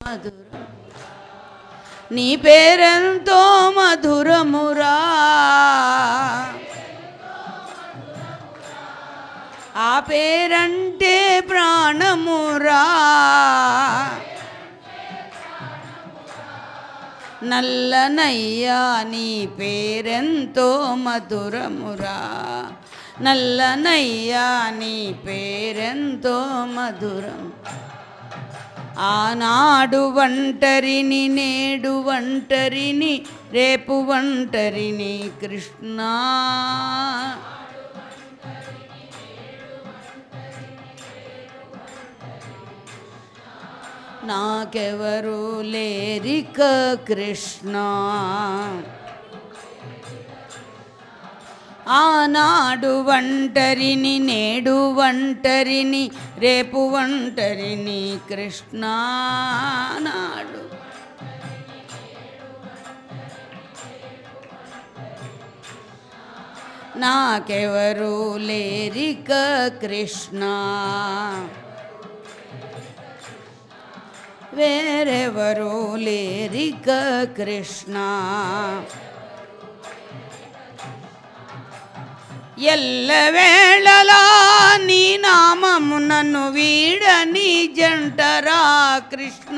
మధురం నీ పేరెంతో మధురమురా ఆ పేరంటే ప్రాణమురా నల్లనయ్యా నీ పేరెంతో మధురమురా నల్లనయ్యా నీ పేరెంతో మధురం ఆనాడు ఒంటరిని నేడు ఒంటరిని రేపు ఒంటరిని కృష్ణ నాకెవరు లేరిక కృష్ణ ఆనాడు ఒంటరిని నేడు ఒంటరిని రేపు ఒంటరిని కృష్ణ నాడు నాకెవరు లేరిక కృష్ణ వేరెవరు లేరిక కృష్ణ ఎల్లవేళలా నీ నామము నన్ను వీడని జంటరా కృష్ణ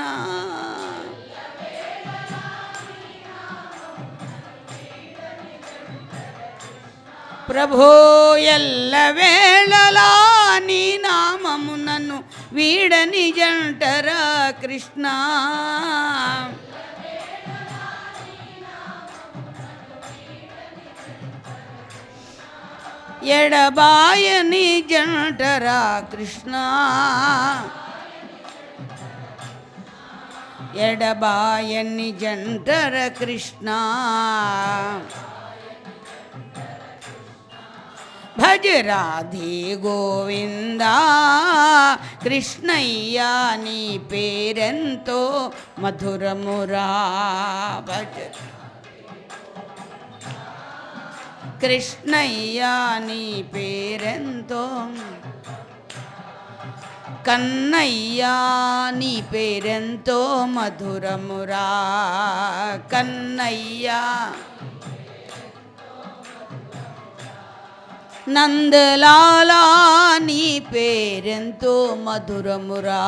ప్రభో ఎల్లవేళలా నీ నామము నన్ను వీడని జంటరా కృష్ణ ఎడబాయని జంటరా కృష్ణ ఎడబాయని జంటర కృష్ణ భజ రాధే గోవిందా కృష్ణయ్యా నీ పేరెంతో మధురమురా భజ కృష్ణయ్యా నీ పేరెంతో కన్నయ్యా నీ పేరెంతో మధురమురా కన్నయ్యా నందలాలా నీ పేరెంతో మధురమురా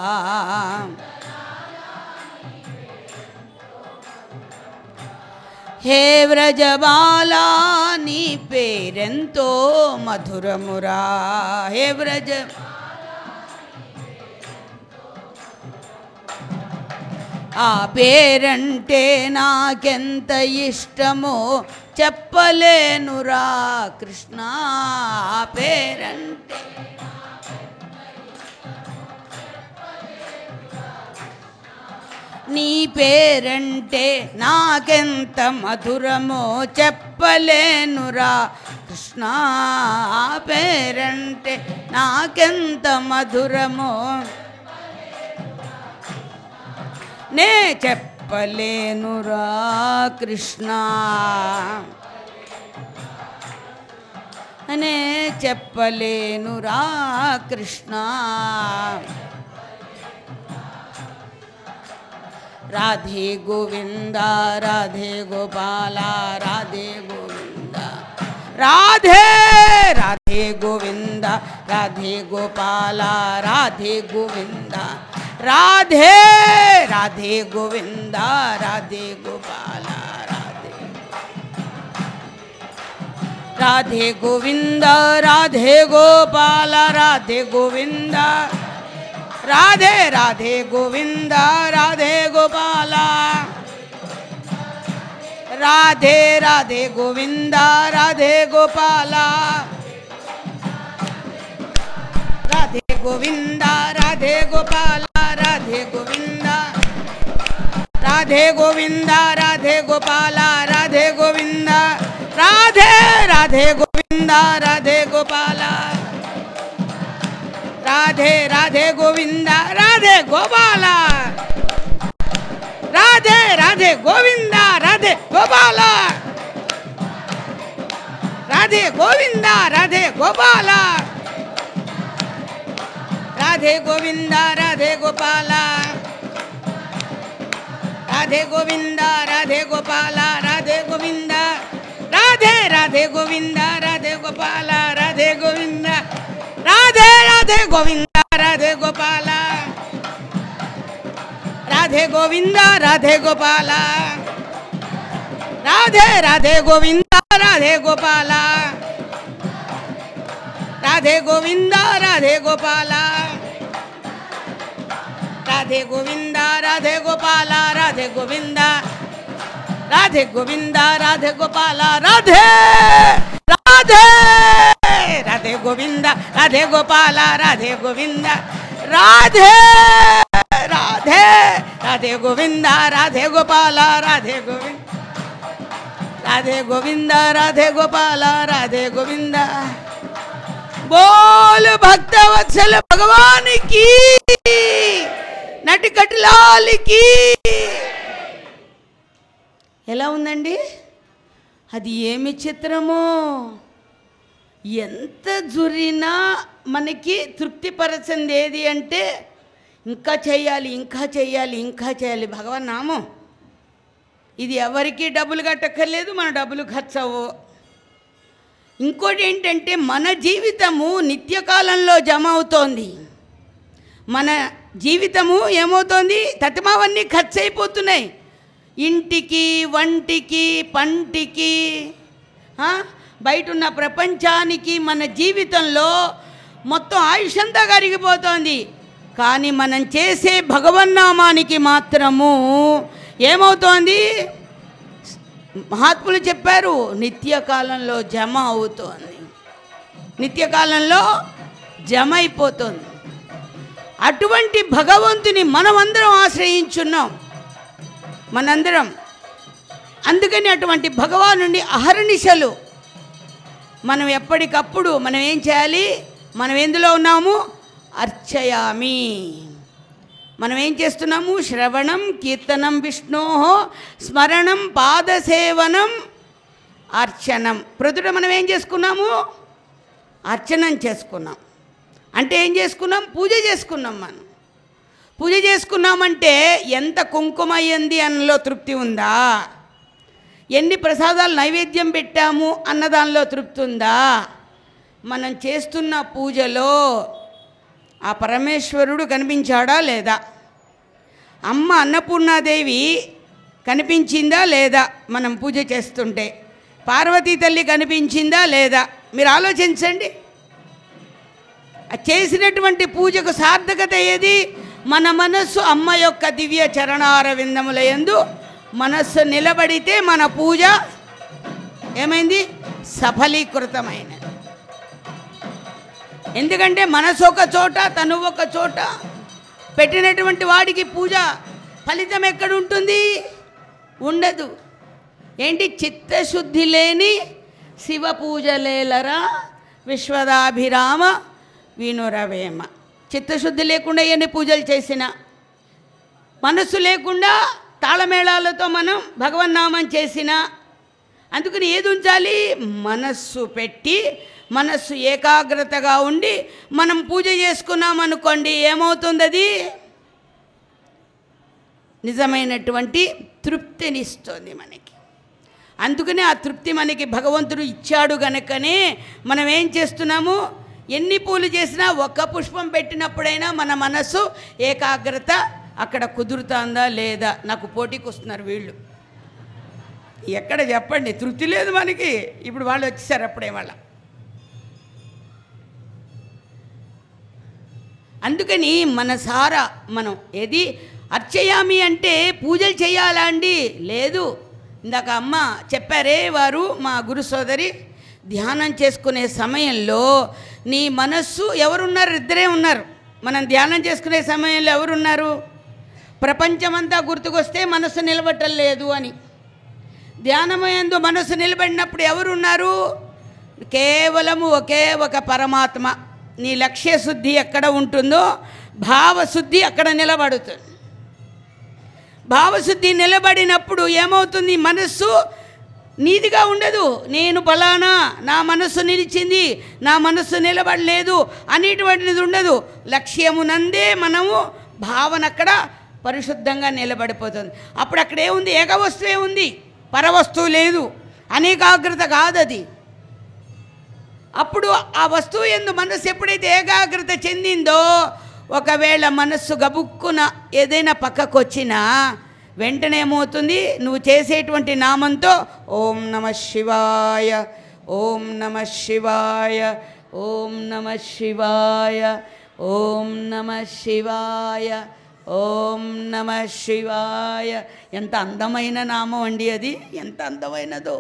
హే వ్రజబాలా నీ పేరెంతో మధురమురా హే వ్రజ ఆ పేరంటే నాకెంత ఇష్టమో చెప్పలేనురా కృష్ణ ఆ పేరంటే నీ పేరంటే నాకెంత మధురమో చెప్పలేనురా కృష్ణ ఆ పేరంటే నాకెంత మధురమో నే చెప్పలేనురా కృష్ణ నే చెప్పలేనురా కృష్ణ రాధే గోవింద రాధే గోపాల రాధే గోవింద రాధే రాధే గోవింద రాధే గోపాల రాధే గోవింద రాధే రాధే గోవింద రాధే గోపాల రాధే రాధే గోవింద రాధే గోపాల రాధే గోవింద రాధే రాధే గోవింద రాధే గోపాల రాధే రాధే గోవింద రాధే గోపాల రాధే గోవింద రాధే గోపాల రాధే గోవింద రాధే గోవింద రాధే గోపాల రాధే గోవింద రాధే రాధే గోవింద రాధే గోపాల రాధే రాధే గోవింద రాధే గోపాల రాధే రాధే గోవింద రాధే గోపాల రాధే గోవింద రాధే గోపాల రాధే గోవింద రాధే గోపాల రాధే గోవింద రాధే గోపాల రాధే గోవింద రాధే రాధే గోవింద రాధే గోపాల రాధే గోవింద రాధే రాధే గోవింద రాధే గోపాల రాధే గోవింద రాధే గోపాల రాధే రాధే గోవింద రాధే గోపాల రాధే గోవింద రాధే గోపాల రాధే గోవింద రాధే గోపాల రాధే గోవింద రాధే గోవింద రాధే గోపాల రాధే రాధే రాధే గోవింద రాధే గోపాల రాధే గోవింద రాధే రాధే రాధే గోవింద రాధే గోపాల రాధే గోవింద రాధే గోవింద రాధే గోపాల రాధే గోవింద బోల్ భక్త వత్సల భగవానికి నటి కటిలాలికి ఎలా ఉందండి అది ఏమి చిత్రమో ఎంత జురినా మనకి తృప్తిపరచింది ఏది అంటే ఇంకా చేయాలి ఇంకా చేయాలి ఇంకా చేయాలి భగవాన్ నామం ఇది ఎవరికి డబ్బులు కట్టక్కర్లేదు మన డబ్బులు ఖర్చు అవ్వవు ఇంకోటి ఏంటంటే మన జీవితము నిత్యకాలంలో జమ అవుతోంది మన జీవితము ఏమవుతోంది తతిమావన్నీ ఖర్చు అయిపోతున్నాయి ఇంటికి వంటికి పంటికి ఆ, బయట ఉన్న ప్రపంచానికి మన జీవితంలో మొత్తం ఆయుష్ అంతా కరిగిపోతోంది కానీ మనం చేసే భగవన్నామానికి మాత్రము ఏమవుతోంది మహాత్ములు చెప్పారు నిత్యకాలంలో జమ అవుతోంది నిత్యకాలంలో జమ అయిపోతుంది అటువంటి భగవంతుని మనమందరం ఆశ్రయించున్నాం మనందరం అందుకని అటువంటి భగవానుడి అహర్నిశలు మనం ఎప్పటికప్పుడు మనం ఏం చేయాలి మనం ఎందులో ఉన్నాము అర్చయామి మనం ఏం చేస్తున్నాము శ్రవణం కీర్తనం విష్ణో స్మరణం పాదసేవనం అర్చనం ప్రొద్దుట మనం ఏం చేసుకున్నాము అర్చనం చేసుకున్నాం అంటే ఏం చేసుకున్నాం పూజ చేసుకున్నాం మనం పూజ చేసుకున్నామంటే ఎంత కుంకుమ అయ్యింది అన్నలో తృప్తి ఉందా ఎన్ని ప్రసాదాలు నైవేద్యం పెట్టాము అన్న దానిలో తృప్తి ఉందా మనం చేస్తున్న పూజలో ఆ పరమేశ్వరుడు కనిపించాడా లేదా అమ్మ అన్నపూర్ణాదేవి కనిపించిందా లేదా మనం పూజ చేస్తుంటే పార్వతీ తల్లి కనిపించిందా లేదా మీరు ఆలోచించండి ఆ చేసినటువంటి పూజకు సార్థకత ఏది మన మనస్సు అమ్మ యొక్క దివ్య చరణార విందముల యందు మనస్సు నిలబడితే మన పూజ ఏమైంది సఫలీకృతమైనది ఎందుకంటే మనసు ఒక చోట తను ఒక చోట పెట్టినటువంటి వాడికి పూజ ఫలితం ఎక్కడుంటుంది ఉండదు ఏంటి చిత్తశుద్ధి లేని శివ పూజలేలరా విశ్వదాభిరామ వినురవేమ చిత్తశుద్ధి లేకుండా ఎన్ని పూజలు చేసినా మనస్సు లేకుండా తాళమేళాలతో మనం భగవన్నామం చేసినా అందుకని ఏది ఉంచాలి మనస్సు పెట్టి మనస్సు ఏకాగ్రతగా ఉండి మనం పూజ చేసుకున్నాం అనుకోండి ఏమవుతుంది అది నిజమైనటువంటి తృప్తినిస్తుంది మనకి అందుకనే ఆ తృప్తి మనకి భగవంతుడు ఇచ్చాడు గనుకనే మనం ఏం చేస్తున్నాము ఎన్ని పూలు చేసినా ఒక్క పుష్పం పెట్టినప్పుడైనా మన మనస్సు ఏకాగ్రత అక్కడ కుదురుతుందా లేదా నాకు పోటీకి వస్తున్నారు వీళ్ళు ఎక్కడ చెప్పండి తృప్తి లేదు మనకి ఇప్పుడు వాళ్ళు వచ్చేసారు అప్పుడే వాళ్ళ అందుకని మన సారా మనం ఏది అర్చయామి అంటే పూజలు చేయాలా అండి లేదు ఇందాక అమ్మ చెప్పారే వారు మా గురు సోదరి ధ్యానం చేసుకునే సమయంలో నీ మనస్సు ఎవరున్నారు ఇద్దరే ఉన్నారు మనం ధ్యానం చేసుకునే సమయంలో ఎవరున్నారు ప్రపంచమంతా గుర్తుకొస్తే మనస్సు నిలబట్టం లేదు అని ధ్యానమయందు మనస్సు నిలబడినప్పుడు ఎవరున్నారు కేవలము ఒకే ఒక పరమాత్మ నీ లక్ష్య శుద్ధి ఎక్కడ ఉంటుందో భావశుద్ధి అక్కడ నిలబడుతుంది భావశుద్ధి నిలబడినప్పుడు ఏమవుతుంది మనస్సు నీదిగా ఉండదు నేను ఫలానా నా మనస్సు నిలిచింది నా మనస్సు నిలబడలేదు అనేటువంటిది ఉండదు లక్ష్యమునందే మనము భావన అక్కడ పరిశుద్ధంగా నిలబడిపోతుంది అప్పుడు అక్కడ ఏముంది ఏకవస్తువే ఉంది పరవస్తువు లేదు అనేకాగ్రత కాదు అది అప్పుడు ఆ వస్తువు ఎందు మనస్సు ఎప్పుడైతే ఏకాగ్రత చెందిందో ఒకవేళ మనస్సు గబుక్కున ఏదైనా పక్కకు వచ్చినా వెంటనే ఏమవుతుంది నువ్వు చేసేటువంటి నామంతో ఓం నమ శివాయ ఓం నమ శివాయ ఓం నమ శివాయ ఓం నమ శివాయ ఓం నమ శివాయ ఎంత అందమైన నామం అండి అది ఎంత అందమైనదో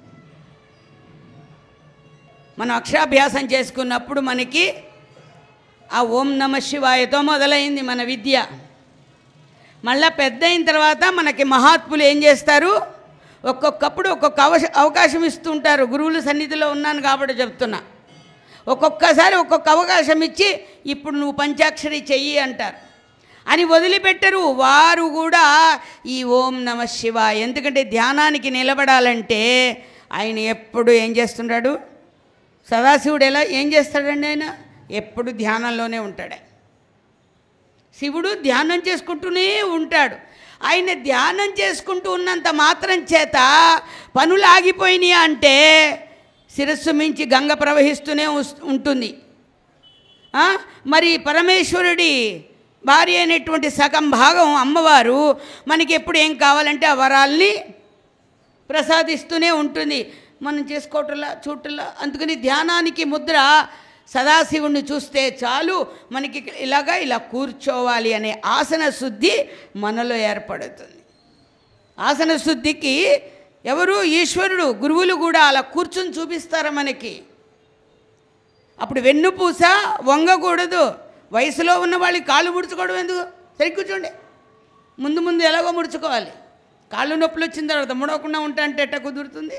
మనం అక్షరాభ్యాసం చేసుకున్నప్పుడు మనకి ఆ ఓం నమ శివాయతో మొదలైంది మన విద్య మళ్ళా పెద్ద అయిన తర్వాత మనకి మహాత్ములు ఏం చేస్తారు ఒక్కొక్కప్పుడు ఒక్కొక్క అవశ అవకాశం ఇస్తుంటారు గురువుల సన్నిధిలో ఉన్నాను కాబట్టి చెప్తున్నా ఒక్కొక్కసారి ఒక్కొక్క అవకాశం ఇచ్చి ఇప్పుడు నువ్వు పంచాక్షరి చెయ్యి అంటారు అని వదిలిపెట్టరు వారు కూడా ఈ ఓం నమ శివాయ ఎందుకంటే ధ్యానానికి నిలబడాలంటే ఆయన ఎప్పుడు ఏం చేస్తుంటాడు సదాశివుడు ఎలా ఏం చేస్తాడండి ఆయన ఎప్పుడు ధ్యానంలోనే ఉంటాడు శివుడు ధ్యానం చేసుకుంటూనే ఉంటాడు ఆయన ధ్యానం చేసుకుంటూ ఉన్నంత మాత్రం చేత పనులు ఆగిపోయినాయి అంటే శిరస్సు మించి గంగ ప్రవహిస్తూనే ఉస్- ఉంటుంది ఆ? మరి పరమేశ్వరుడి భార్య అయినటువంటి సగం భాగం అమ్మవారు మనకి ఎప్పుడు ఏం కావాలంటే ఆ వరాల్ని ప్రసాదిస్తూనే ఉంటుంది మనం చేసుకోవటంలా చూడటంలా అందుకని ధ్యానానికి ముద్ర సదాశివుణ్ణి చూస్తే చాలు మనకి ఇలాగా ఇలా కూర్చోవాలి అనే ఆసన శుద్ధి మనలో ఏర్పడుతుంది ఆసన శుద్ధికి ఎవరు ఈశ్వరుడు గురువులు కూడా అలా కూర్చుని చూపిస్తారు మనకి అప్పుడు వెన్నుపూస వంగకూడదు వయసులో ఉన్న వాళ్ళకి కాళ్ళు ముడుచుకోవడం ఎందుకు సరి కూర్చోండి ముందు ముందు ఎలాగో ముడుచుకోవాలి కాళ్ళు నొప్పులు వచ్చిన తర్వాత ముడవకుండా ఉంటా అంటే ఎట్ట కుదురుతుంది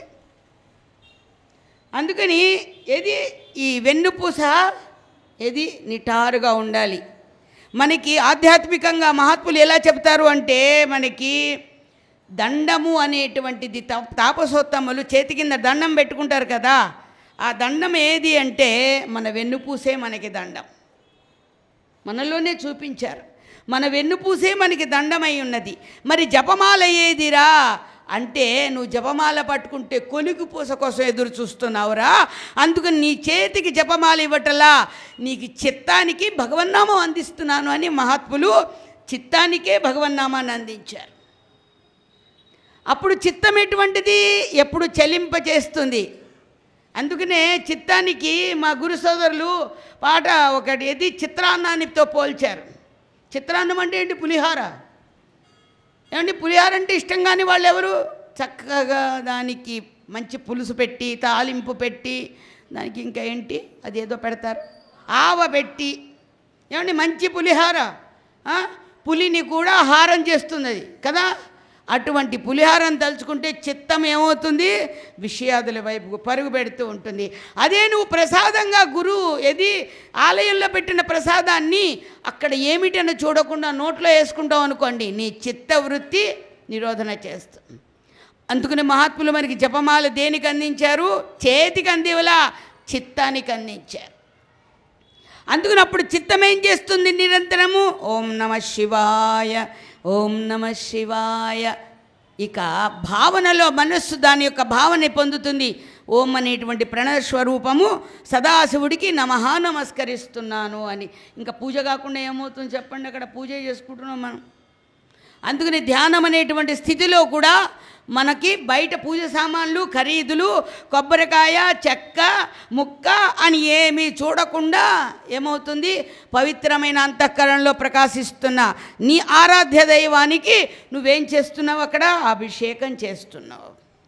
అందుకని ఏది ఈ వెన్నుపూస ఏది నిటారుగా ఉండాలి మనకి ఆధ్యాత్మికంగా మహాత్ములు ఎలా చెప్తారు అంటే మనకి దండము అనేటువంటిది తా- తాపసోత్తములు చేతి కింద దండం పెట్టుకుంటారు కదా ఆ దండం ఏది అంటే మన వెన్నుపూసే మనకి దండం మనలోనే చూపించారు మన వెన్నుపూసే మనకి దండమై ఉన్నది మరి జపమాల ఏదిరా అంటే నువ్వు జపమాల పట్టుకుంటే కొలుగు పూస కోసం ఎదురు చూస్తున్నావురా అందుకని నీ చేతికి జపమాల ఇవ్వటలా నీకు చిత్తానికి భగవన్నామం అందిస్తున్నాను అని మహాత్ములు చిత్తానికే భగవన్నామాన్ని అందించారు అప్పుడు చిత్తం ఎటువంటిది ఎప్పుడు చలింపచేస్తుంది అందుకనే చిత్తానికి మా గురు సోదరులు పాట ఒకటి ఏది చిత్రాన్నానితో పోల్చారు చిత్రాన్నం అంటే ఏంటి పులిహార ఏమండి పులిహార అంటే ఇష్టం కాని వాళ్ళు ఎవరు చక్కగా దానికి మంచి పులుసు పెట్టి తాలింపు పెట్టి దానికి ఇంకా ఏంటి అది ఏదో పెడతారు ఆవ పెట్టి ఏమండి మంచి పులిహార ఆ? పులిని కూడా హారం చేస్తుంది అది కదా అటువంటి పులిహారం తలుచుకుంటే చిత్తం ఏమవుతుంది విషయాదుల వైపు పరుగు పెడుతూ ఉంటుంది అదే నువ్వు ప్రసాదంగా గురువు ఏది ఆలయంలో పెట్టిన ప్రసాదాన్ని అక్కడ ఏమిటని చూడకుండా నోట్లో వేసుకుంటావు అనుకోండి నీ చిత్త వృత్తి నిరోధన చేస్తుంది అందుకని మహాత్ములు మనకి జపమాల దేనికి అందించారు చేతికి అందివలా చిత్తానికి అందించారు అందుకని అప్పుడు చిత్తం ఏం చేస్తుంది నిరంతరము ఓం నమ శివాయ ఓం నమ శివాయ ఇక భావనలో మనస్సు దాని యొక్క భావన పొందుతుంది ఓం అనేటువంటి ప్రణవ స్వరూపము సదాశివుడికి నమః నమస్కరిస్తున్నాను అని ఇంకా పూజ కాకుండా ఏమవుతుంది చెప్పండి అక్కడ పూజ చేసుకుంటున్నాం మనం అందుకని ధ్యానం అనేటువంటి స్థితిలో కూడా మనకి బయట పూజ సామాన్లు ఖరీదులు కొబ్బరికాయ చెక్క ముక్క అని ఏమీ చూడకుండా ఏమవుతుంది పవిత్రమైన అంతఃకరణలో ప్రకాశిస్తున్న నీ ఆరాధ్య దైవానికి నువ్వేం చేస్తున్నావు అక్కడ అభిషేకం చేస్తున్నావు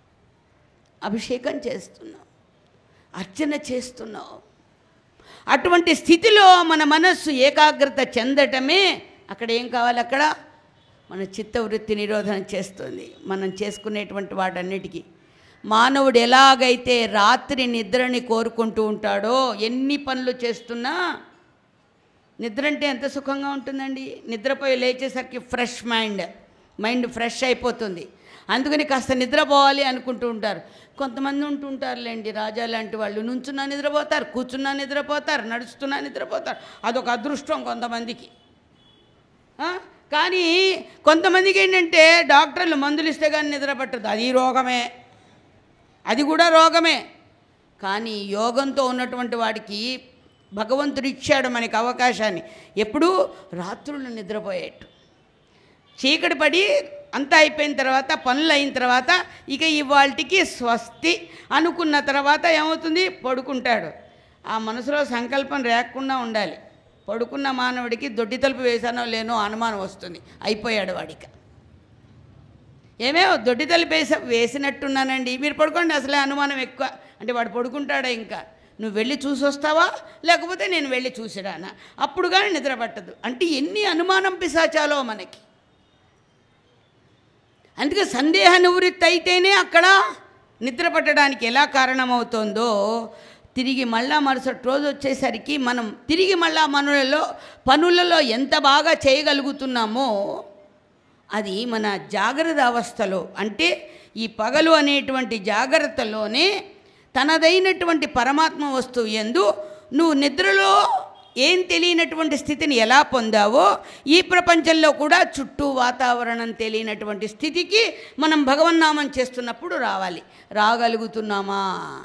అభిషేకం చేస్తున్నావు అర్చన చేస్తున్నావు అటువంటి స్థితిలో మన మనస్సు ఏకాగ్రత చెందటమే అక్కడ ఏం కావాలి అక్కడ మన చిత్తవృత్తి నిరోధన చేస్తుంది మనం చేసుకునేటువంటి వాటన్నిటికీ మానవుడు ఎలాగైతే రాత్రి నిద్రని కోరుకుంటూ ఉంటాడో ఎన్ని పనులు చేస్తున్నా నిద్ర అంటే ఎంత సుఖంగా ఉంటుందండి నిద్రపోయి లేచేసరికి ఫ్రెష్ మైండ్ మైండ్ ఫ్రెష్ అయిపోతుంది అందుకని కాస్త నిద్రపోవాలి అనుకుంటూ ఉంటారు కొంతమంది ఉంటుంటారులేండి రాజా లాంటి వాళ్ళు నుంచున్నా నిద్రపోతారు కూర్చున్నా నిద్రపోతారు నడుస్తున్నా నిద్రపోతారు అదొక అదృష్టం కొంతమందికి ఆ? కానీ కొంతమందికి ఏంటంటే డాక్టర్లు మందులు ఇస్తే కానీ నిద్ర పట్టదు అది రోగమే అది కూడా రోగమే కానీ యోగంతో ఉన్నటువంటి వాడికి భగవంతుడు ఇచ్చాడు మనకి అవకాశాన్ని ఎప్పుడు రాత్రులు నిద్రపోయేట్టు చీకటి పడి అంతా అయిపోయిన తర్వాత పనులు అయిన తర్వాత ఇక ఇవాళకి స్వస్తి అనుకున్న తర్వాత ఏమవుతుంది పడుకుంటాడు ఆ మనసులో సంకల్పం లేకుండా ఉండాలి పడుకున్న మానవుడికి దొడ్డి తలుపు వేసానో లేనో అనుమానం వస్తుంది అయిపోయాడు వాడికి ఏమేమో దొడ్డి తలుపు వేస వేసినట్టున్నానండి మీరు పడుకోండి అసలే అనుమానం ఎక్కువ అంటే వాడు పడుకుంటాడా ఇంకా నువ్వు వెళ్ళి చూసి వస్తావా లేకపోతే నేను వెళ్ళి చూసిరానా అప్పుడు కానీ నిద్ర పట్టదు అంటే ఎన్ని అనుమానం పిశాచాలో మనకి అందుకే సందేహ నివృత్తి అయితేనే అక్కడ నిద్ర పట్టడానికి ఎలా కారణమవుతుందో తిరిగి మళ్ళా మరుసటి రోజు వచ్చేసరికి మనం తిరిగి మళ్ళా మనులలో పనులలో ఎంత బాగా చేయగలుగుతున్నామో అది మన జాగ్రత్త అవస్థలో అంటే ఈ పగలు అనేటువంటి జాగ్రత్తలోనే తనదైనటువంటి పరమాత్మ వస్తువు ఎందు నువ్వు నిద్రలో ఏం తెలియనటువంటి స్థితిని ఎలా పొందావో ఈ ప్రపంచంలో కూడా చుట్టూ వాతావరణం తెలియనటువంటి స్థితికి మనం భగవన్నామం చేస్తున్నప్పుడు రావాలి రాగలుగుతున్నామా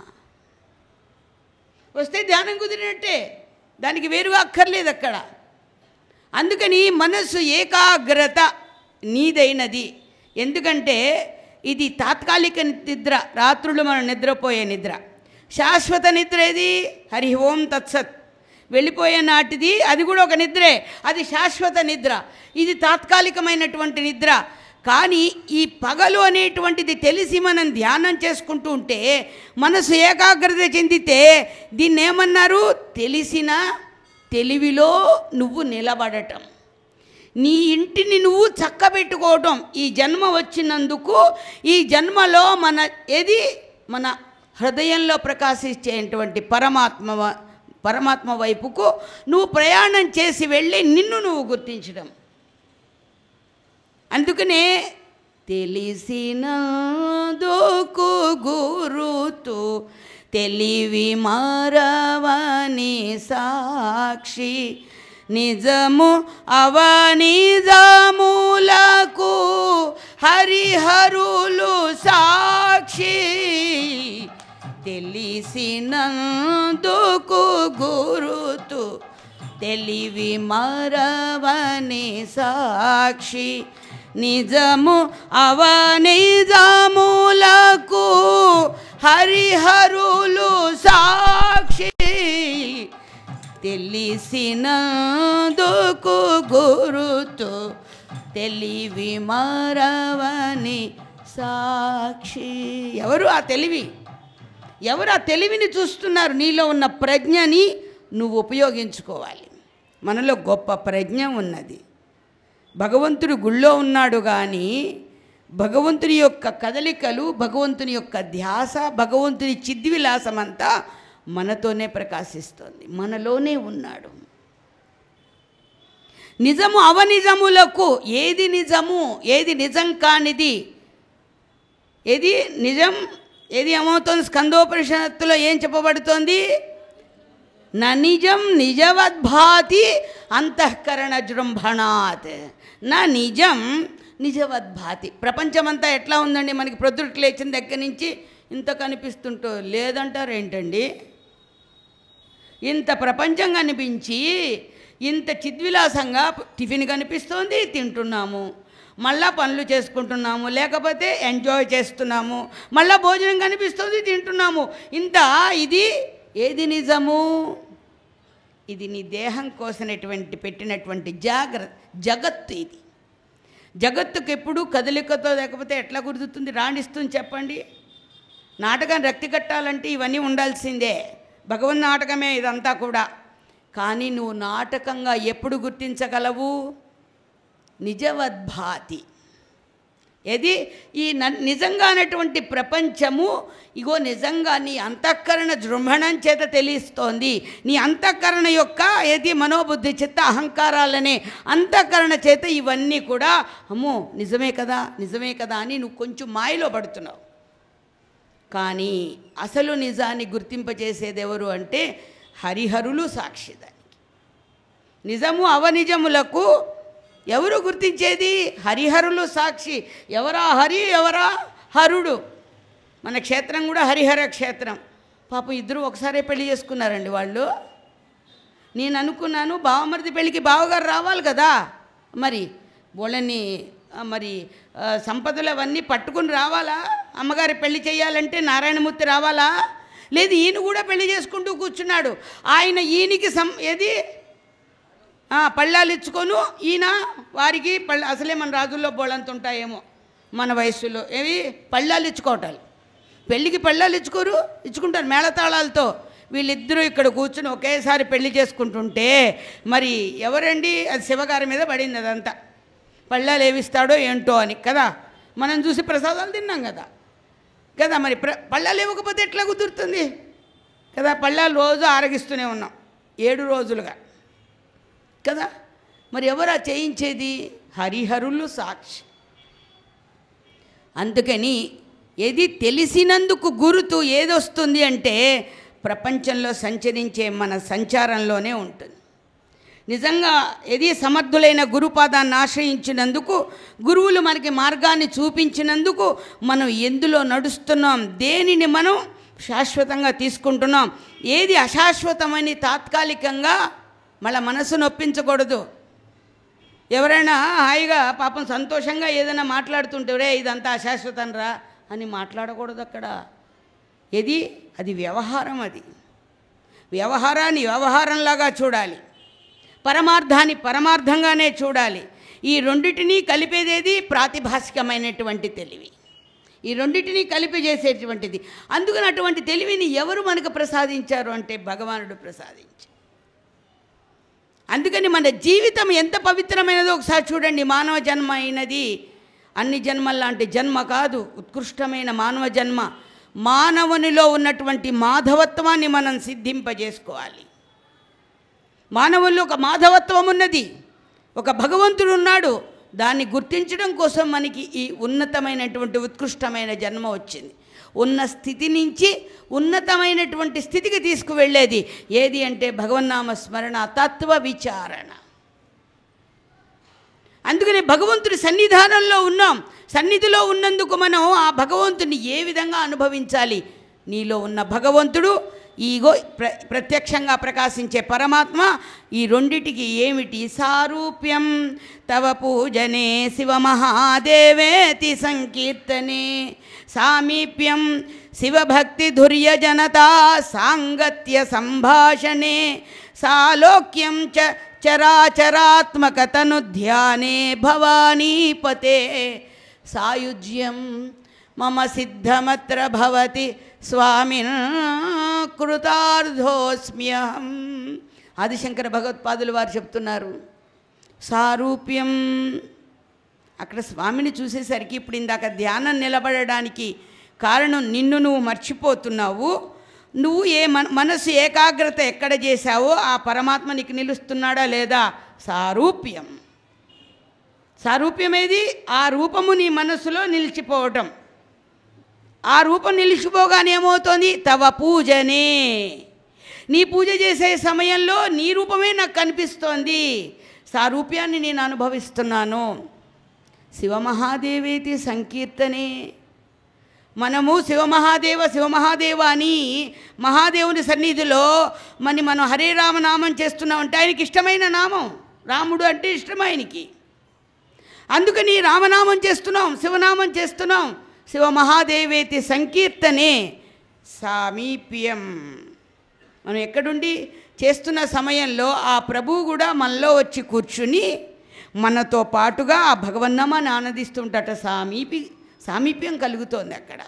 వస్తే ధ్యానం కుదిరినట్టే దానికి వేరుగా అక్కర్లేదు అక్కడ అందుకని మనస్సు ఏకాగ్రత నీదైనది ఎందుకంటే ఇది తాత్కాలిక నిద్ర రాత్రులు మనం నిద్రపోయే నిద్ర శాశ్వత నిద్ర ఏది హరి ఓం తత్సత్ వెళ్ళిపోయే నాటిది అది కూడా ఒక నిద్రే అది శాశ్వత నిద్ర ఇది తాత్కాలికమైనటువంటి నిద్ర కానీ ఈ పగలు అనేటువంటిది తెలిసి మనం ధ్యానం చేసుకుంటూ ఉంటే మనసు ఏకాగ్రత చెందితే దీన్ని ఏమన్నారు తెలిసిన తెలివిలో నువ్వు నిలబడటం నీ ఇంటిని నువ్వు చక్కబెట్టుకోవటం ఈ జన్మ వచ్చినందుకు ఈ జన్మలో మన ఏది మన హృదయంలో ప్రకాశించేటువంటి పరమాత్మ వ- పరమాత్మ వైపుకు నువ్వు ప్రయాణం చేసి వెళ్ళి నిన్ను నువ్వు గుర్తించడం అందుకనే తెలిసిన దోకు గురుతు తెలివి మారవని సాక్షి నిజము అవనిజములకు హరిహరులు సాక్షి తెలిసినందుకు గురుతు తెలివి మరవని సాక్షి నిజము అవనిజములకు హరిహరులు సాక్షి తెలిసినందుకు గురుతు తెలివి మరవని సాక్షి ఎవరు ఆ తెలివి ఎవరు ఆ తెలివిని చూస్తున్నారు నీలో ఉన్న ప్రజ్ఞని నువ్వు ఉపయోగించుకోవాలి మనలో గొప్ప ప్రజ్ఞ ఉన్నది భగవంతుడు గుళ్ళో ఉన్నాడు కానీ భగవంతుని యొక్క కదలికలు భగవంతుని యొక్క ధ్యాస భగవంతుని చిద్విలాసం అంతా మనతోనే ప్రకాశిస్తోంది మనలోనే ఉన్నాడు నిజము అవనిజములకు ఏది నిజము ఏది నిజం కానిది ఏది నిజం ఏది ఏమవుతుంది స్కందోపనిషత్తులో ఏం చెప్పబడుతోంది న నిజం నిజవద్భాతి అంతఃకరణ జృంభణాత్ నా నిజం నిజవద్భాతి ప్రపంచమంతా ఎట్లా ఉందండి మనకి ప్రొద్దుటి లేచిన దగ్గర నుంచి ఇంత కనిపిస్తుంటో లేదంటారు ఏంటండి ఇంత ప్రపంచం కనిపించి ఇంత చిద్విలాసంగా టిఫిన్ కనిపిస్తోంది తింటున్నాము మళ్ళా పనులు చేసుకుంటున్నాము లేకపోతే ఎంజాయ్ చేస్తున్నాము మళ్ళా భోజనం కనిపిస్తుంది తింటున్నాము ఇంత ఇది ఏది నిజము ఇది నీ దేహం కోసినటువంటి పెట్టినటువంటి జాగ్రత్త జగత్తు ఇది జగత్తుకు ఎప్పుడు కదలికతో లేకపోతే ఎట్లా కుదురుతుంది రాణిస్తుంది చెప్పండి నాటకం రక్తి కట్టాలంటే ఇవన్నీ ఉండాల్సిందే భగవన్ నాటకమే ఇదంతా కూడా కానీ నువ్వు నాటకంగా ఎప్పుడు గుర్తించగలవు నిజవద్భాతి ఏది ఈ న- నిజంగానటువంటి ప్రపంచము ఇగో నిజంగా నీ అంతఃకరణ జృంభణం చేత తెలుస్తోంది నీ అంతఃకరణ యొక్క ఏది మనోబుద్ధి చిత్త అహంకారాలనే అంతఃకరణ చేత ఇవన్నీ కూడా అమ్మో నిజమే కదా నిజమే కదా అని నువ్వు కొంచెం మాయలో పడుతున్నావు కానీ అసలు నిజాన్ని గుర్తింపజేసేది ఎవరు అంటే హరిహరులు సాక్షి దానికి నిజము అవనిజములకు ఎవరు గుర్తించేది హరిహరులు సాక్షి ఎవరా హరి ఎవరా హరుడు మన క్షేత్రం కూడా హరిహర క్షేత్రం పాపం ఇద్దరు ఒకసారే పెళ్లి చేసుకున్నారండి వాళ్ళు నేను అనుకున్నాను బావమరిది పెళ్ళికి బావగారు రావాలి కదా మరి వాళ్ళని ఆ, మరి ఆ, సంపదలు అవన్నీ పట్టుకుని రావాలా అమ్మగారి పెళ్లి చేయాలంటే నారాయణమూర్తి రావాలా లేదు ఈయన కూడా పెళ్లి చేసుకుంటూ కూర్చున్నాడు ఆయన ఈయనకి సం ఏది ఆ, పళ్ళాలు ఇచ్చుకొను ఈయన వారికి పళ్ళ అసలే మన రాజుల్లో బోళంత ఉంటాయేమో మన వయస్సులో ఏవి పళ్ళాలు ఇచ్చుకోవటాలు పెళ్ళికి పళ్ళాలు ఇచ్చుకోరు ఇచ్చుకుంటారు మేళతాళాలతో వీళ్ళిద్దరూ ఇక్కడ కూర్చుని ఒకేసారి పెళ్లి చేసుకుంటుంటే మరి ఎవరండి అది శివగారి మీద పడింది అదంతా పళ్ళాలు ఏవిస్తాడో ఏంటో అని కదా మనం చూసి ప్రసాదాలు తిన్నాం కదా కదా మరి ప్ర పళ్ళాలు ఇవ్వకపోతే ఎట్లా కుదురుతుంది కదా పళ్ళాలు రోజు ఆరగిస్తూనే ఉన్నాం ఏడు రోజులుగా కదా మరి ఎవరా చేయించేది హరిహరులు సాక్షి అందుకని ఏది తెలిసినందుకు గురుతు ఏదొస్తుంది అంటే ప్రపంచంలో సంచరించే మన సంచారంలోనే ఉంటుంది నిజంగా ఏది సమర్థులైన గురుపాదాన్ని ఆశ్రయించినందుకు గురువులు మనకి మార్గాన్ని చూపించినందుకు మనం ఎందులో నడుస్తున్నాం దేనిని మనం శాశ్వతంగా తీసుకుంటున్నాం ఏది అశాశ్వతమని తాత్కాలికంగా మళ్ళీ మనసు నొప్పించకూడదు ఎవరైనా హాయిగా పాపం సంతోషంగా ఏదైనా మాట్లాడుతుంటే రే ఇదంతా అశాశ్వతం రా అని మాట్లాడకూడదు అక్కడ ఏది అది వ్యవహారం అది వ్యవహారాన్ని వ్యవహారంలాగా చూడాలి పరమార్థాన్ని పరమార్థంగానే చూడాలి ఈ రెండిటినీ కలిపేదేది ప్రాతిభాసికమైనటువంటి తెలివి ఈ రెండిటినీ కలిపి చేసేటువంటిది అందుకని అటువంటి తెలివిని ఎవరు మనకు ప్రసాదించారు అంటే భగవానుడు ప్రసాదించారు అందుకని మన జీవితం ఎంత పవిత్రమైనదో ఒకసారి చూడండి మానవ జన్మ అయినది అన్ని జన్మల్లాంటి జన్మ కాదు ఉత్కృష్టమైన మానవ జన్మ మానవునిలో ఉన్నటువంటి మాధవత్వాన్ని మనం సిద్ధింపజేసుకోవాలి మానవుల్లో ఒక మాధవత్వం ఉన్నది ఒక భగవంతుడు ఉన్నాడు దాన్ని గుర్తించడం కోసం మనకి ఈ ఉన్నతమైనటువంటి ఉత్కృష్టమైన జన్మ వచ్చింది ఉన్న స్థితి నుంచి ఉన్నతమైనటువంటి స్థితికి తీసుకువెళ్ళేది ఏది అంటే భగవన్నామ స్మరణ తత్వ విచారణ అందుకని భగవంతుడి సన్నిధానంలో ఉన్నాం సన్నిధిలో ఉన్నందుకు మనం ఆ భగవంతుని ఏ విధంగా అనుభవించాలి నీలో ఉన్న భగవంతుడు ఈగో ప్ర ప్రత్యక్షంగా ప్రకాశించే పరమాత్మ ఈ రెండిటికి ఏమిటి సారూప్యం తవ పూజనే శివ మహాదేవేతి సంకీర్తనే సామీప్యం శివభక్తి ధుర్య జనతా సాంగత్య సంభాషణే సాలోక్యం చ చరాచరాత్మకతను ధ్యానే భవానీపతే సాయుజ్యం మమ సిద్ధమత్ర భవతి స్వామిన్ కృతార్థోస్మ్యహం ఆదిశంకర భగవత్పాదులు వారు చెప్తున్నారు సారూప్యం అక్కడ స్వామిని చూసేసరికి ఇప్పుడు ఇందాక ధ్యానం నిలబడడానికి కారణం నిన్ను నువ్వు మర్చిపోతున్నావు నువ్వు ఏ మన మనసు ఏకాగ్రత ఎక్కడ చేశావో ఆ పరమాత్మ నీకు నిలుస్తున్నాడా లేదా సారూప్యం సారూప్యం ఏది ఆ రూపము నీ మనసులో నిలిచిపోవటం ఆ రూపం నిలిచిపోగానే ఏమవుతోంది తవ పూజనే నీ పూజ చేసే సమయంలో నీ రూపమే నాకు కనిపిస్తోంది సారూప్యాన్ని నేను అనుభవిస్తున్నాను శివమహాదేవేతి సంకీర్తనే మనము శివమహాదేవ శివమహాదేవ అని మహాదేవుని సన్నిధిలో మరి మనం హరే రామ నామం చేస్తున్నామంటే ఆయనకి ఇష్టమైన నామం రాముడు అంటే ఇష్టం ఆయనకి అందుకని రామనామం చేస్తున్నాం శివనామం చేస్తున్నాం శివ మహాదేవేతి సంకీర్తనే సామీప్యం మనం ఎక్కడుండి చేస్తున్న సమయంలో ఆ ప్రభువు కూడా మనలో వచ్చి కూర్చుని మనతో పాటుగా ఆ భగవన్నమాన్ని ఆనందిస్తుంటట సామీపి సామీప్యం కలుగుతోంది అక్కడ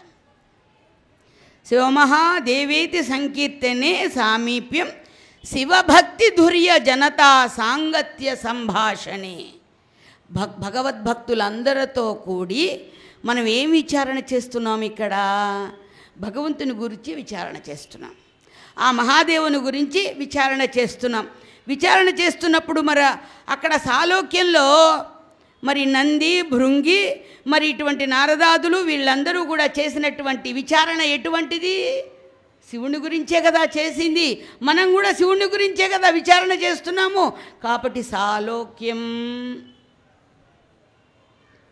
శివమహాదేవేతి సంకీర్తనే సామీప్యం శివభక్తి ధుర్య జనతా సాంగత్య సంభాషణే భక్ భగవద్భక్తులందరితో కూడి మనం ఏం విచారణ చేస్తున్నాం ఇక్కడ భగవంతుని గురించి విచారణ చేస్తున్నాం ఆ మహాదేవుని గురించి విచారణ చేస్తున్నాం విచారణ చేస్తున్నప్పుడు మరి అక్కడ సాలోక్యంలో మరి నంది భృంగి మరి ఇటువంటి నారదాదులు వీళ్ళందరూ కూడా చేసినటువంటి విచారణ ఎటువంటిది శివుని గురించే కదా చేసింది మనం కూడా శివుని గురించే కదా విచారణ చేస్తున్నాము కాబట్టి సాలోక్యం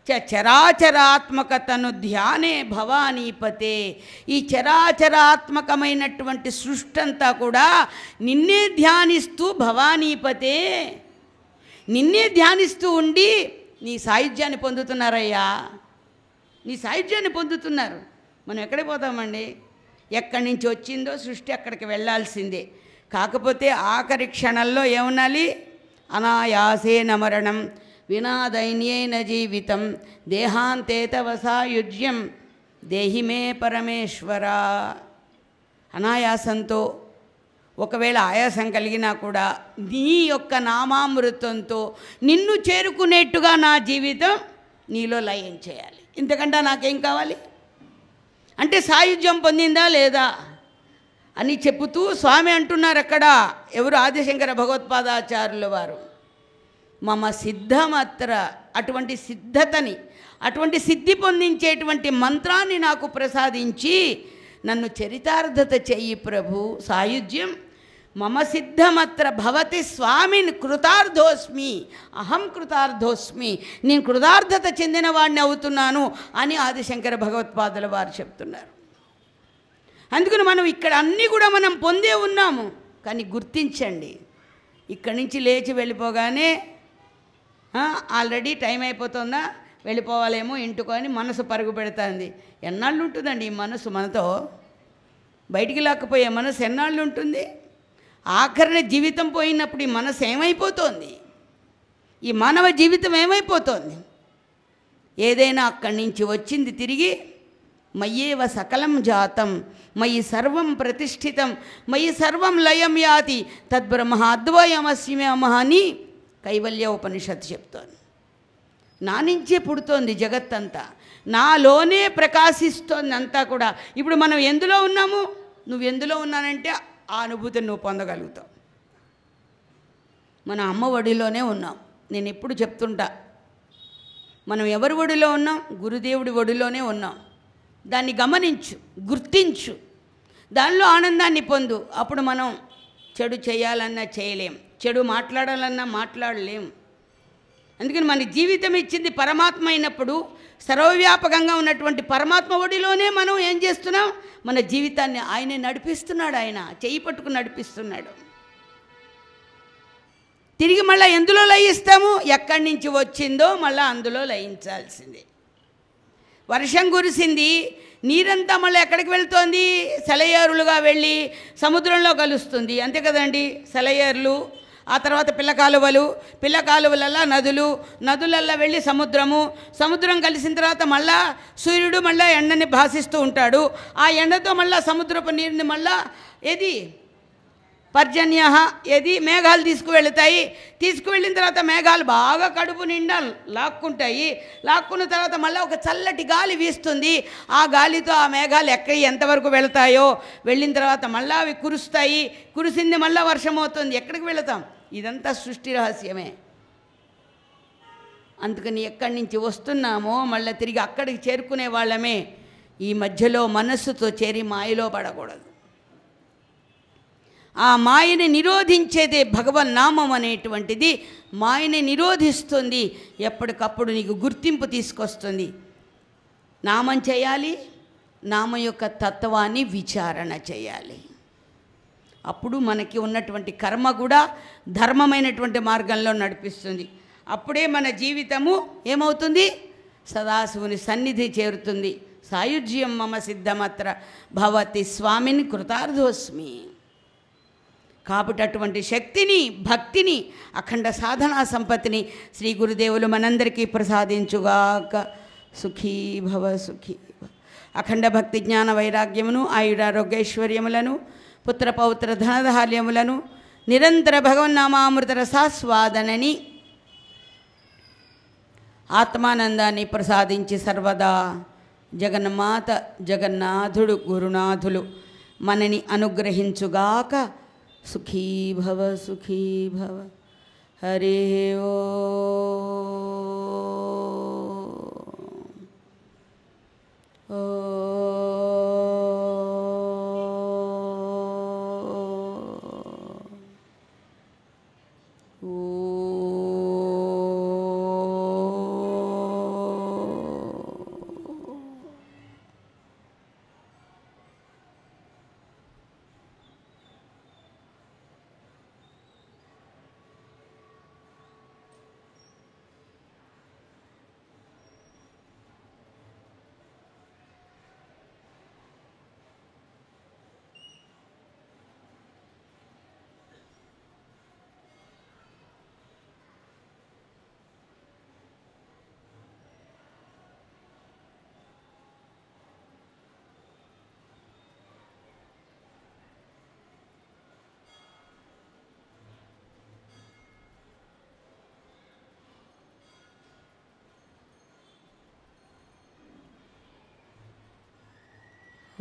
చ చరాచరాత్మకతను ధ్యానే భవానీపతే ఈ చరాచరాత్మకమైనటువంటి సృష్టి అంతా కూడా నిన్నే ధ్యానిస్తూ భవానీపతే నిన్నే ధ్యానిస్తూ ఉండి నీ సాయుధ్యాన్ని పొందుతున్నారయ్యా నీ సాయుధ్యాన్ని పొందుతున్నారు మనం ఎక్కడికి పోతామండి ఎక్కడి నుంచి వచ్చిందో సృష్టి అక్కడికి వెళ్ళాల్సిందే కాకపోతే ఆఖరి క్షణంలో ఏమున్నాలి అనాయాసేన మరణం వినా దైన్యేన జీవితం దేహాంతేతవ సాయుజ్యం దేహి మే పరమేశ్వర అనాయాసంతో ఒకవేళ ఆయాసం కలిగినా కూడా నీ యొక్క నామామృతంతో నిన్ను చేరుకునేట్టుగా నా జీవితం నీలో లయం చేయాలి ఇంతకంటే నాకేం కావాలి అంటే సాయుధ్యం పొందిందా లేదా అని చెబుతూ స్వామి అంటున్నారు అక్కడ ఎవరు ఆదిశంకర భగవత్పాదాచార్యుల వారు మమ సిద్ధమత్ర అటువంటి సిద్ధతని అటువంటి సిద్ధి పొందించేటువంటి మంత్రాన్ని నాకు ప్రసాదించి నన్ను చరితార్థత చెయ్యి ప్రభు సాయుధ్యం మమ సిద్ధమత్ర భవతి స్వామిని కృతార్థోస్మి అహం కృతార్థోస్మి నేను కృతార్థత చెందిన వాడిని అవుతున్నాను అని ఆదిశంకర భగవత్పాదుల వారు చెప్తున్నారు అందుకని మనం ఇక్కడ అన్నీ కూడా మనం పొందే ఉన్నాము కానీ గుర్తించండి ఇక్కడి నుంచి లేచి వెళ్ళిపోగానే ఆ, ఆల్రెడీ టైం అయిపోతుందా వెళ్ళిపోవాలేమో ఇంటికో అని మనసు పరుగు పెడుతుంది ఎన్నాళ్ళు ఉంటుందండి ఈ మనసు మనతో బయటికి లాక్కపోయే మనసు ఎన్నాళ్ళు ఉంటుంది ఆఖరణ జీవితం పోయినప్పుడు ఈ మనసు ఏమైపోతుంది ఈ మానవ జీవితం ఏమైపోతుంది ఏదైనా అక్కడి నుంచి వచ్చింది తిరిగి మయ్యేవ సకలం జాతం మయి సర్వం ప్రతిష్ఠితం మయి సర్వం లయం యాతి తద్బ్రహ్మ అద్వయమస్యమహ అని కైవల్య ఉపనిషత్తు చెప్తోంది నా నుంచే పుడుతోంది జగత్తంతా నాలోనే ప్రకాశిస్తోంది అంతా కూడా ఇప్పుడు మనం ఎందులో ఉన్నాము నువ్వు ఎందులో ఉన్నానంటే ఆ అనుభూతిని నువ్వు పొందగలుగుతావు మన అమ్మ ఒడిలోనే ఉన్నాం నేను ఎప్పుడు చెప్తుంటా మనం ఎవరి ఒడిలో ఉన్నాం గురుదేవుడి ఒడిలోనే ఉన్నాం దాన్ని గమనించు గుర్తించు దానిలో ఆనందాన్ని పొందు అప్పుడు మనం చెడు చేయాలన్నా చేయలేం చెడు మాట్లాడాలన్నా మాట్లాడలేం అందుకని మన జీవితం ఇచ్చింది పరమాత్మ అయినప్పుడు సర్వవ్యాపకంగా ఉన్నటువంటి పరమాత్మ ఒడిలోనే మనం ఏం చేస్తున్నాం మన జీవితాన్ని ఆయనే నడిపిస్తున్నాడు ఆయన చేయి పట్టుకుని నడిపిస్తున్నాడు తిరిగి మళ్ళీ ఎందులో లయిస్తాము ఎక్కడి నుంచి వచ్చిందో మళ్ళీ అందులో లయించాల్సిందే వర్షం కురిసింది నీరంతా మళ్ళీ ఎక్కడికి వెళ్తోంది సెలయేరులుగా వెళ్ళి సముద్రంలో కలుస్తుంది అంతే కదండి సెలయేర్లు ఆ తర్వాత పిల్ల కాలువలు పిల్ల కాలువలల్లా నదులు నదులల్లా వెళ్ళి సముద్రము సముద్రం కలిసిన తర్వాత మళ్ళా సూర్యుడు మళ్ళా ఎండని భాసిస్తూ ఉంటాడు ఆ ఎండతో మళ్ళా సముద్రపు నీరుని మళ్ళా ఏది పర్జన్య ఏది మేఘాలు తీసుకువెళ్తాయి తీసుకువెళ్ళిన తర్వాత మేఘాలు బాగా కడుపు నిండా లాక్కుంటాయి లాక్కున్న తర్వాత మళ్ళీ ఒక చల్లటి గాలి వీస్తుంది ఆ గాలితో ఆ మేఘాలు ఎక్కడ ఎంతవరకు వెళ్తాయో వెళ్ళిన తర్వాత మళ్ళీ అవి కురుస్తాయి కురిసింది మళ్ళీ వర్షం అవుతుంది ఎక్కడికి వెళతాం ఇదంతా సృష్టి రహస్యమే అందుకని ఎక్కడి నుంచి వస్తున్నామో మళ్ళీ తిరిగి అక్కడికి చేరుకునే వాళ్ళమే ఈ మధ్యలో మనస్సుతో చేరి మాయలో పడకూడదు ఆ మాయని నిరోధించేదే భగవన్నామం అనేటువంటిది మాయని నిరోధిస్తుంది ఎప్పటికప్పుడు నీకు గుర్తింపు తీసుకొస్తుంది నామం చేయాలి నామం యొక్క తత్వాన్ని విచారణ చేయాలి అప్పుడు మనకి ఉన్నటువంటి కర్మ కూడా ధర్మమైనటువంటి మార్గంలో నడిపిస్తుంది అప్పుడే మన జీవితము ఏమవుతుంది సదాశివుని సన్నిధి చేరుతుంది సాయుజ్యం మమ సిద్ధమత్ర భవతి స్వామిని కృతార్థోస్మి కాబట్టి అటువంటి శక్తిని భక్తిని అఖండ సాధనా సంపత్తిని శ్రీ గురుదేవులు మనందరికీ ప్రసాదించుగాక సుఖీ భవ సుఖీ భవ. అఖండ భక్తి జ్ఞాన వైరాగ్యమును ఆయురారోగ్యైశ్వర్యములను పుత్ర పౌత్ర ధనధార్యములను నిరంతర భగవన్నామామృత రసాస్వాదనని ఆత్మానందాన్ని ప్రసాదించి సర్వదా జగన్మాత జగన్నాథుడు గురునాథులు మనని అనుగ్రహించుగాక సుఖీ భవ సుఖీ భవ హరి ఓ ఓ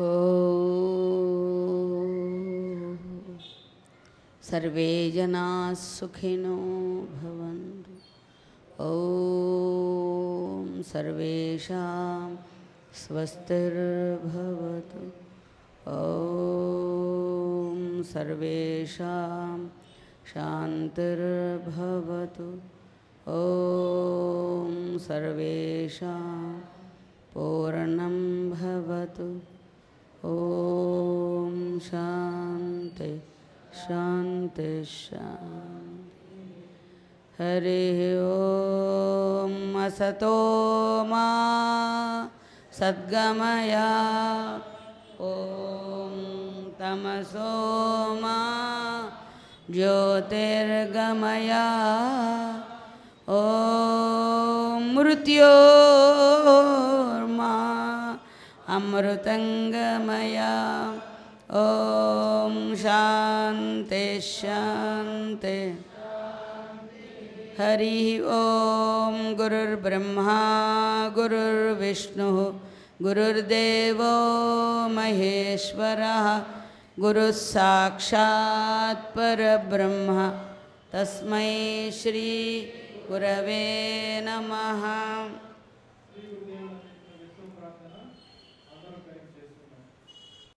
ॐ सर्वे जनाः सुखिनो भवन्तु ॐ सर्वेषां स्वस्तिर्भवतु ॐ सर्वेषां शान्तिर्भवतु ॐ सर्वेषां पूर्णं भवतु ॐ शान्ति शान्ति शान्ति हरिः ॐ असतो मा सद्गमया ॐ तमसो मा ज्योतिर्गमया ॐ मृत्योर्मा अमृतङ्गमया ॐ शान्ति शान्ति हरिः ॐ गुरुर्ब्रह्मा गुरुर्विष्णुः गुरुर्देवो महेश्वरः गुरुः साक्षात् परब्रह्म तस्मै श्रीगुरवे नमः